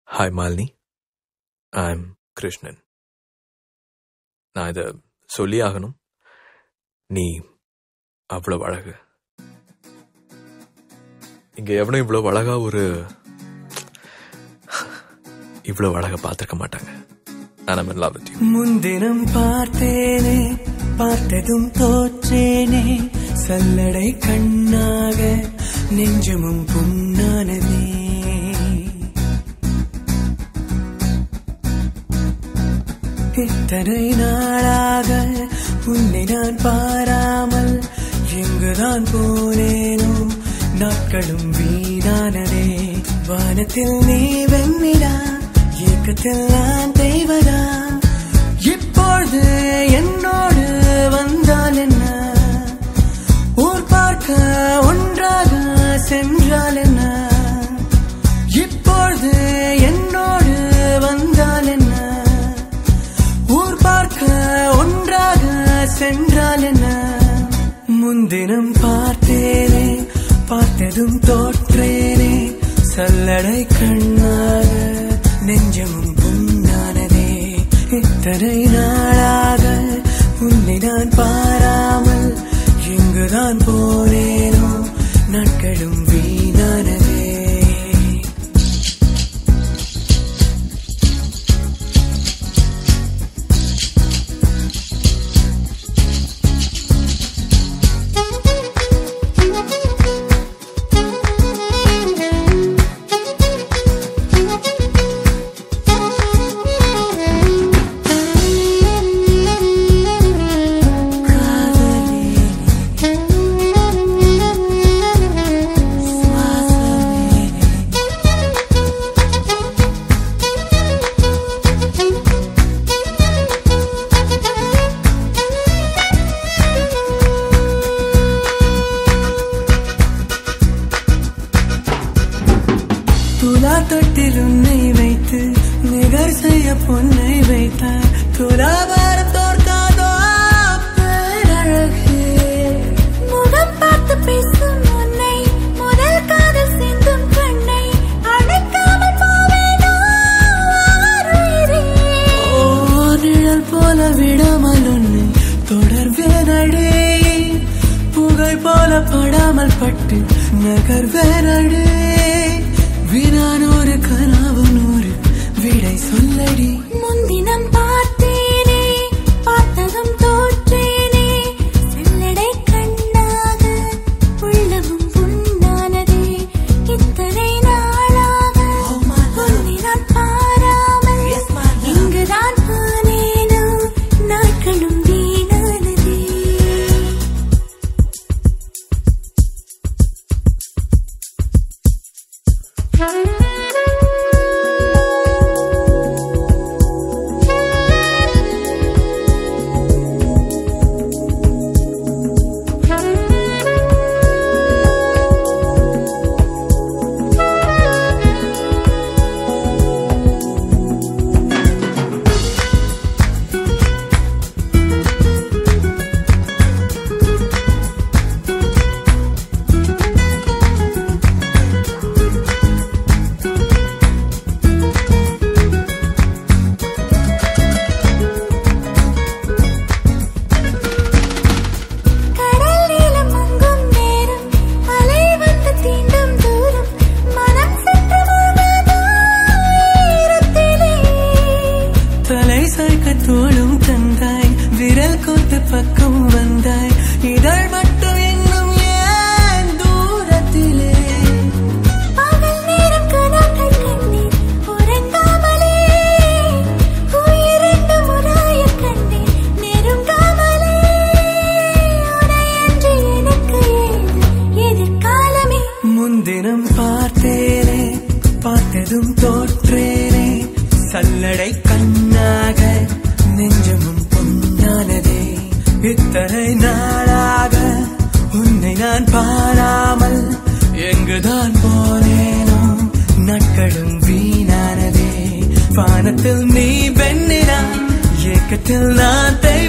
Hi Malini I am Krishnan நான் இதை சொல்லி ஆகணும் நீ அவ்வளவு அழகு இங்க எவனும் இவ்வளவு அழகா ஒரு இவ்வளவு அழகா பார்த்திருக்க மாட்டாங்க நான் I'm in love with you. முன்தினம் பார்த்தேனே பார்த்ததும் தோற்றேனே சல்லடை கண்ணாக நெஞ்சமும் புண்ணானதே இத்தனை நாளாக உன்னை நான் பாராமல் எங்குதான் போனேனோ நாட்களும் வீணானதே வானத்தில் நீ வெண்ணிடா ஏக்கத்தில் நான் தெய்வதா இப்பொழுது என்னோடு வந்தால் என்ன ஊர் பார்க்க ஒன்றாக சென்றால் என்ன இப்பொழுது என்னோடு வந்தால் என்ன ஊர் பார்க்க ஒன்றாக சென்றால் என்ன முன்தினம் பார்த்தேனே பார்த்ததும் தோற்றேனே சல்லடை கண்ணாக நெஞ்சமும் புண்ணானதே இத்தனை நாளாக உன்னை நான் பாராமல் எங்குதான் போனேனோ நாட்களும் வீணானதே துலா தொட்டில் உன்னை வைத்து நிகர் செய்ய பொன்னை வைத்தார் துலாபாரம் தோற்காதோ பேரழகே முகம் பார்த்து பேசும் உன்னை முதல் காதல் சிந்தும் கண்ணை அணைக்காமல் போவேனோ ஆருயிரே. ஓ நிழல் போல விடாமல் உன்னை தொடர்வேனடே புகை போல படாமல் பட்டு நகர்வேனடே வினானூறு கனவு நூறு விடை சொல்லடி முன்தினம் பார்த்தேனே பார்த்ததும் தோற்றேனே செல்லடை கண்ணாக உள்ளமும் புண்ணானதே இத்தனை நாளாக உன்னை நான் பாராமல் இங்குதான் போனேனோ நாட்களும் வீணானதே கடல் நீளம் மங்கும் நேரம் அலை வந்து தீண்டும் தூரம் மனம் சற்று முழுகாதோ ஈரத்திலே தலை சாய்க்க தோளும் தந்தாய் விரல் கோத்து பக்கம் வந்தாய் இதழ் மட்டும் இன்னும் ஏன் தூரத்திலே பகல் நேரம் கனாக்கள் கண்டேன் உறங்காமலே உயிரெண்டு முறாயக் கண்டேன் நெருங்காமலே உனையன்றி எனக்கு ஏது எதிர்காலமே முன்தினம் பார்த்தேனே பார்த்ததும் தோற்றேனே சல்லடை கண்ணாக நெஞ்சமும் பொன்னானதே இத்தனை நாளாக உன்னை நான் பாராமல் எங்குதான் போனேனோ நாட்களும் வீணானதே வானத்தில் நீ வெண்ணினா ஏக்கத்தில் நான் தெய்வம்